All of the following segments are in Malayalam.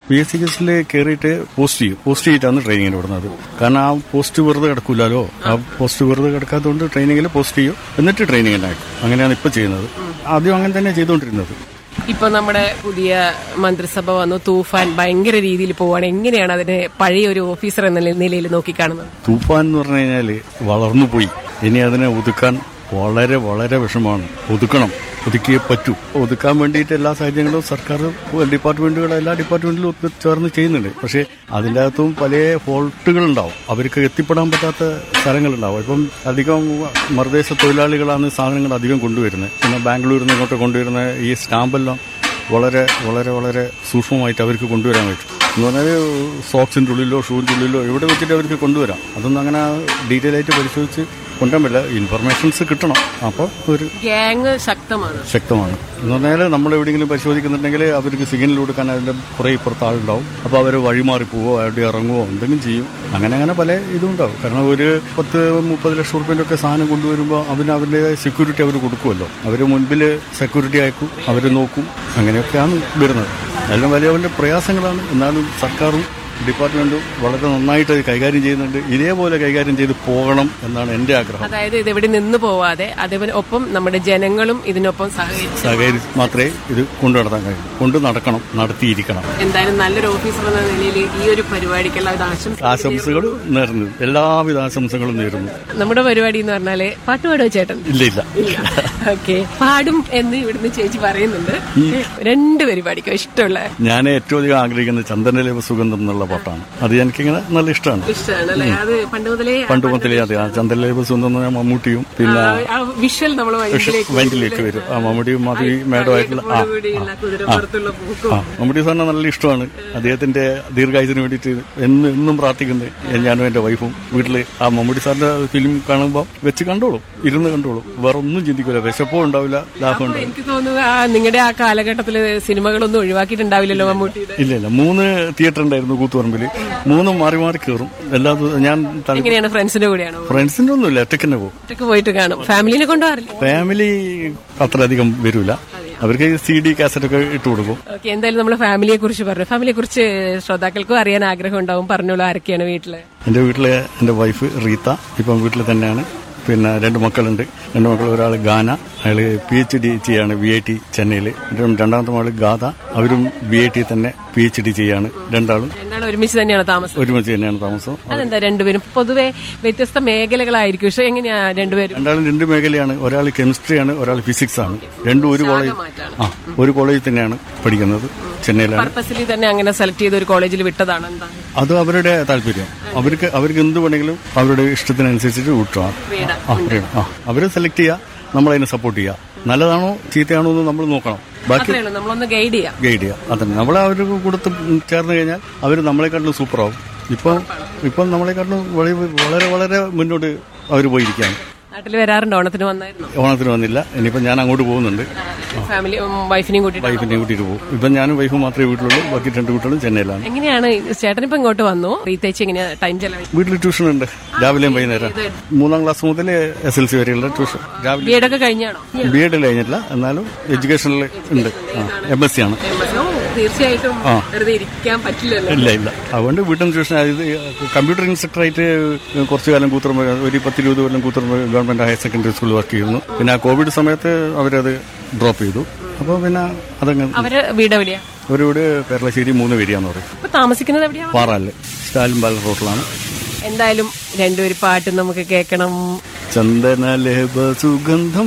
പി എസ് സി കേസിൽ കയറിയിട്ട് പോസ്റ്റ് ചെയ്യും പോസ്റ്റ് ചെയ്തിട്ടാണ് ട്രെയിനിങ്ങിന് വിടുന്നത് കാരണം ആ പോസ്റ്റ് വെറുതെ കിടക്കൂലോ ആ പോസ്റ്റ് വെറുതെ കിടക്കാത്തതുകൊണ്ട് ട്രെയിനിങ്ങിൽ പോസ്റ്റ് ചെയ്യും എന്നിട്ട് ട്രെയിനിങ്ങിനാക്കും അങ്ങനെയാണ് ഇപ്പൊ ചെയ്യുന്നത് ആദ്യം അങ്ങനെ തന്നെ ചെയ്തുകൊണ്ടിരുന്നത് ഇപ്പൊ നമ്മുടെ പുതിയ മന്ത്രിസഭ വന്നു തൂഫാൻ ഭയങ്കര രീതിയിൽ പോവാണ് എങ്ങനെയാണ് അതിനെ പഴയ ഒരു ഓഫീസർ എന്ന നിലയിൽ നോക്കിക്കാണുന്നത് തൂഫാൻ എന്ന് പറഞ്ഞു കഴിഞ്ഞാൽ വളർന്നു പോയി ഇനി അതിനെ ഒതുക്കാൻ വളരെ വളരെ വിഷമമാണ് ഒതുക്കണം ഒതുക്കിയേ പറ്റൂ ഒതുക്കാൻ വേണ്ടിയിട്ട് എല്ലാ സാഹചര്യങ്ങളും സർക്കാർ ഡിപ്പാർട്ട്മെന്റുകൾ എല്ലാ ഡിപ്പാർട്ട്മെന്റിലും ഒത്ത് ചേർന്ന് ചെയ്യുന്നുണ്ട് പക്ഷേ അതിൻ്റെ അകത്തും പല ഫോൾട്ടുകൾ ഉണ്ടാവും അവർക്ക് എത്തിപ്പെടാൻ പറ്റാത്ത സ്ഥലങ്ങളുണ്ടാവും ഇപ്പം അധികം മറുദേശ തൊഴിലാളികളാണ് സാധനങ്ങൾ അധികം കൊണ്ടുവരുന്നത് പിന്നെ ബാംഗ്ലൂരിൽ നിന്ന് ഇങ്ങോട്ട് കൊണ്ടുവരുന്ന ഈ സ്റ്റാമ്പെല്ലാം വളരെ വളരെ വളരെ സൂക്ഷ്മമായിട്ട് അവർക്ക് കൊണ്ടുവരാൻ പറ്റും എന്ന് പറഞ്ഞാൽ സോക്സിൻ്റെ ഉള്ളിലോ ഷൂവിൻ്റെ ഉള്ളിലോ എവിടെ വെച്ചിട്ട് അവർക്ക് കൊണ്ടുവരാം അതൊന്നും അങ്ങനെ ഡീറ്റെയിൽ ആയിട്ട് പരിശോധിച്ച് കൊണ്ടുവരാൻ പറ്റില്ല ഇൻഫർമേഷൻസ് കിട്ടണം അപ്പോൾ ഒരു ഗ്യാങ് ശക്തമാണ് ശക്തമാണ് എന്ന് പറഞ്ഞാൽ നമ്മൾ എവിടെയെങ്കിലും പരിശോധിക്കുന്നുണ്ടെങ്കിൽ അവർക്ക് സിഗ്നൽ കൊടുക്കാൻ അതിൻ്റെ കുറേ ഇപ്പുറത്ത് ആളുണ്ടാവും അപ്പോൾ അവർ വഴിമാറി പോവോ അവിടെ ഇറങ്ങുവോ എന്തെങ്കിലും ചെയ്യും അങ്ങനെ അങ്ങനെ പല ഇതും ഉണ്ടാവും കാരണം ഒരു പത്ത് മുപ്പത് ലക്ഷം റുപ്യൻ്റെ ഒക്കെ സാധനം കൊണ്ടുവരുമ്പോൾ അവന് അവരുടെ സെക്യൂരിറ്റി അവർ കൊടുക്കുമല്ലോ അവർ മുൻപിൽ സെക്യൂരിറ്റി അയക്കും അവർ നോക്കും അങ്ങനെയൊക്കെയാണ് വരുന്നത് എല്ലാം വലിയ വലിയ പ്രയാസങ്ങളാണ് എന്നാലും സർക്കാരും ഡിപ്പാർട്ട്മെന്റും വളരെ നന്നായിട്ട് അത് കൈകാര്യം ചെയ്യുന്നുണ്ട് ഇതേപോലെ കൈകാര്യം ചെയ്ത് പോകണം എന്നാണ് എൻ്റെ ആഗ്രഹം അതായത് ഇത് എവിടെ നിന്ന് പോവാതെ അതേപോലെ ഒപ്പം നമ്മുടെ ജനങ്ങളും ഇതിനൊപ്പം സഹകരിച്ച് സഹകരിച്ച് മാത്രമേ ഇത് കൊണ്ടു നടത്താൻ കഴിയൂ കൊണ്ട് നടക്കണം നടത്തിയിരിക്കണം എന്തായാലും നല്ലൊരു ഓഫീസർ എന്ന നിലയിൽ ഈ ഒരു പരിപാടിക്കുള്ള ഒരു ആശംസ ആശംസകൾ നേർന്നു എല്ലാവിധ ആശംസകളും നേരുന്നു നമ്മുടെ പരിപാടി എന്ന് പറഞ്ഞാല് പാട്ട് പാടുവോ ചേട്ടൻ ഇല്ല ഇല്ല ഓക്കെ പാടും എന്ന് ഇവിടുന്ന് ചേച്ചി പറയുന്നുണ്ട് രണ്ട് പരിപാടിക്കോ ഇഷ്ടമുള്ള ഞാൻ ഏറ്റവും അധികം ആഗ്രഹിക്കുന്നത് ചന്ദനലേവ സുഗന്ധം എന്നുള്ള പാട്ടാണ് അത് എനിക്കിങ്ങനെ നല്ല ഇഷ്ടമാണ് ഇഷ്ടമാണ് അല്ലേ അത് പണ്ട് മുതലേ പണ്ട് മുതലേ അതെ ആ ചന്ദനലേവ സുഗന്ധം എന്ന് പറഞ്ഞാൽ മമ്മൂട്ടിയും പിന്നെ ആ വിഷ്വൽ നമ്മൾ വൈൻഡിലേക്ക് വരും ആ മമ്മൂട്ടിയും മാധവി മേഡമായിട്ടുള്ള ആ കുതിരപ്പുറത്തുള്ള പൂക്കും ആ മമ്മൂട്ടി സാറിനെ നല്ല ഇഷ്ടമാണ് അദ്ദേഹത്തിന്റെ ദീർഘായുസിന് വേണ്ടിയിട്ട് എന്നും എന്നും പ്രാർത്ഥിക്കുന്നത് ഞാനും എന്റെ വൈഫും വീട്ടില് ആ മമ്മൂട്ടി സാറിന്റെ ഫിലിം കാണുമ്പോൾ വെച്ച് കണ്ടോളും ഇരുന്ന് കണ്ടോളും വേറെ ഒന്നും ചിന്തിക്കില്ല വിശപ്പോ ഉണ്ടാവില്ല ലാഭം ഉണ്ടാവില്ല എനിക്ക് തോന്നുന്നു ആ നിങ്ങളുടെ ആ കാലഘട്ടത്തില് സിനിമകളൊന്നും ഒഴിവാക്കിയിട്ടുണ്ടാവില്ലല്ലോ മമ്മൂട്ടിയുടെ ഇല്ല ഇല്ല മൂന്ന് തിയേറ്റർ ഉണ്ടായിരുന്നു കൂത്തുപറമ്പിൽ മൂന്നും മാറി മാറി കയറും എല്ലാ ദിവസവും ഞാൻ തല- എങ്ങനെയാണ് ഫ്രണ്ട്സിന്റെ കൂടെയാണോ ഫ്രണ്ട്സിന്റെ ഒന്നുമില്ല ഒറ്റയ്ക്ക് തന്നെ പോകും ഒറ്റക്ക് പോയിട്ട് കാണും ഫാമിലിനെ കൊണ്ടുപോകാറില്ല ഫാമിലി അത്രയധികം വരൂല അവർക്ക് സി ഡി കാസറ്റ് ഒക്കെ ഇട്ട് കൊടുക്കും ഓക്കെ എന്തായാലും നമ്മൾ ഫാമിലിയെ കുറിച്ച് പറഞ്ഞു ഫാമിലിയെ കുറിച്ച് ശ്രോതാക്കൾക്കും അറിയാൻ ആഗ്രഹം ഉണ്ടാവും പറഞ്ഞോളൂ ആരൊക്കെയാണ് വീട്ടില് എൻ്റെ വീട്ടിലെ എൻ്റെ വൈഫ് റീത്ത ഇപ്പം വീട്ടിൽ തന്നെയാണ് പിന്നെ രണ്ട് മക്കളുണ്ട് രണ്ട് മക്കൾ ഒരാൾ ഗാന അയാൾ പി എച്ച് ഡി ചെയ്യാണ് വി ഐ ടി ചെന്നൈയിൽ രണ്ടാമത്തെ മകൾ ഗാഥ അവരും വി ഐ ടി തന്നെ പി എച്ച് ഡി ചെയ്യാണ് രണ്ടാളും രണ്ടാളും ഒരുമിച്ച് തന്നെയാണ് താമസം ഒരുമിച്ച് തന്നെയാണ് താമസം അതെന്താ രണ്ടുപേരും പൊതുവെ വ്യത്യസ്ത മേഖലകളായിരിക്കും പക്ഷെ എങ്ങനെയാ രണ്ടുപേരും രണ്ടാളും രണ്ട് മേഖലയാണ് ഒരാൾ കെമിസ്ട്രിയാണ് ഒരാൾ ഫിസിക്സ് ആണ് രണ്ടും ഒരു കോളേജ് മാറ്റാണ് ആ ഒരു കോളേജിൽ തന്നെയാണ് പഠിക്കുന്നത് ചെന്നൈയിലാണ് പർപ്പസിലി തന്നെ അങ്ങനെ സെലക്ട് ചെയ്ത ഒരു കോളേജിൽ വിട്ടതാണ് എന്താ അത് അവരുടെ താല്പര്യം അവർക്ക് അവർക്ക് എന്ത് വേണമെങ്കിലും അവരുടെ ഇഷ്ടത്തിനനുസരിച്ചിട്ട് വിട്ടാണ് ഫ്രീഡം ആ ഫ്രീഡം ആ അവരെ സെലക്ട് ചെയ്യുക നമ്മളതിനെ സപ്പോർട്ട് ചെയ്യുക നല്ലതാണോ ചീത്തയാണോ എന്ന് നമ്മൾ നോക്കണം ബാക്കി അത്രേ ഉള്ളൂ നമ്മളൊന്ന് ഗൈഡ് ചെയ്യാം ഗൈഡ് ചെയ്യുക അതന്നെ നമ്മളെ അവർ കൊടുത്ത് ചേർന്ന് കഴിഞ്ഞാൽ അവർ നമ്മളെക്കാട്ടിലും സൂപ്പറാവും ഇപ്പം ഇപ്പം നമ്മളെക്കാട്ടിലും വളരെ വളരെ വളരെ മുന്നോട്ട് അവർ പോയിരിക്കുകയാണ് നാട്ടിൽ വരാറുണ്ട് ഓണത്തിന് വന്നായിരുന്നു ഓണത്തിന് വന്നില്ല ഇനിയിപ്പം ഞാൻ അങ്ങോട്ട് പോകുന്നുണ്ട് ഫാമിലി വൈഫിനെയും കൂട്ടിയിട്ട് വൈഫിനെ കൂട്ടിയിട്ട് പോകും ഇപ്പം ഞാനും വൈഫും മാത്രമേ വീട്ടിലുള്ളൂ ബാക്കി രണ്ട് കുട്ടികളും ചെന്നൈയിലാണ് എങ്ങനെയാണ് ചേട്ടൻ ഇപ്പൊ ഇങ്ങോട്ട് വന്നു റീത്തേച്ച് എങ്ങനെയാ ടൈം ചെലവ് വീട്ടിൽ ട്യൂഷൻ ഉണ്ട് രാവിലെയും വൈകുന്നേരം മൂന്നാം ക്ലാസ് മുതൽ എസ് എൽ സി വരെയുള്ള ട്യൂഷൻ രാവിലെ ബി എഡ് ഒക്കെ കഴിഞ്ഞാണോ ബി എഡ് കഴിഞ്ഞിട്ടില്ല എന്നാലും എഡ്യൂക്കേഷനിൽ ഉണ്ട് എം എസ് സി ആണ് ഓ, തീർച്ചയായിട്ടും വെറുതെ ഇരിക്കാൻ പറ്റില്ലല്ലോ ഇല്ല ഇല്ല അതുകൊണ്ട് വീട്ടിൽ നിന്ന് ട്യൂഷൻ ഇത് കമ്പ്യൂട്ടർ ഇൻസ്ട്രക്ടറായിട്ട് കുറച്ചു കാലം കൂത്തുറമ്പ് ഒരു പത്തിരുപത് കൊല്ലം കൂത്തുറമ്പ് ഗവൺമെന്റ് ഹയർ സെക്കൻഡറി സ്കൂളിൽ വർക്ക് ചെയ്യുന്നു പിന്നെ ആ കോവിഡ് സമയത്ത് അവരത് ഡ്രോപ്പ് ചെയ്തു അപ്പോൾ പിന്നെ അതങ്ങ് അവര് വീട് എവിടെയാ ഒരു വീട് കേരളശ്ശേരി മൂന്ന് പേരിയാന്ന് പറയും ഇപ്പൊ താമസിക്കുന്നത് എവിടെയാ പാറാല് സ്റ്റാലിൻ പാലം റോട്ടിലാണ് എന്തായാലും രണ്ടുപേര് പാട്ട് നമുക്ക് കേൾക്കണം ചന്ദനലേപ സുഗന്ധം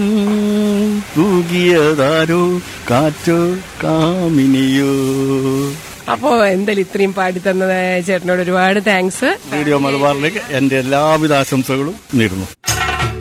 തൂകിയതാരോ കാറ്റോ കാമിനിയോ അപ്പോ എന്തായാലും ഇത്രയും പാടി തന്നത് ചേട്ടനോട് ഒരുപാട് താങ്ക്സ് റേഡിയോ മലബാറിലേക്ക് എന്റെ എല്ലാവിധ ആശംസകളും നേരുന്നു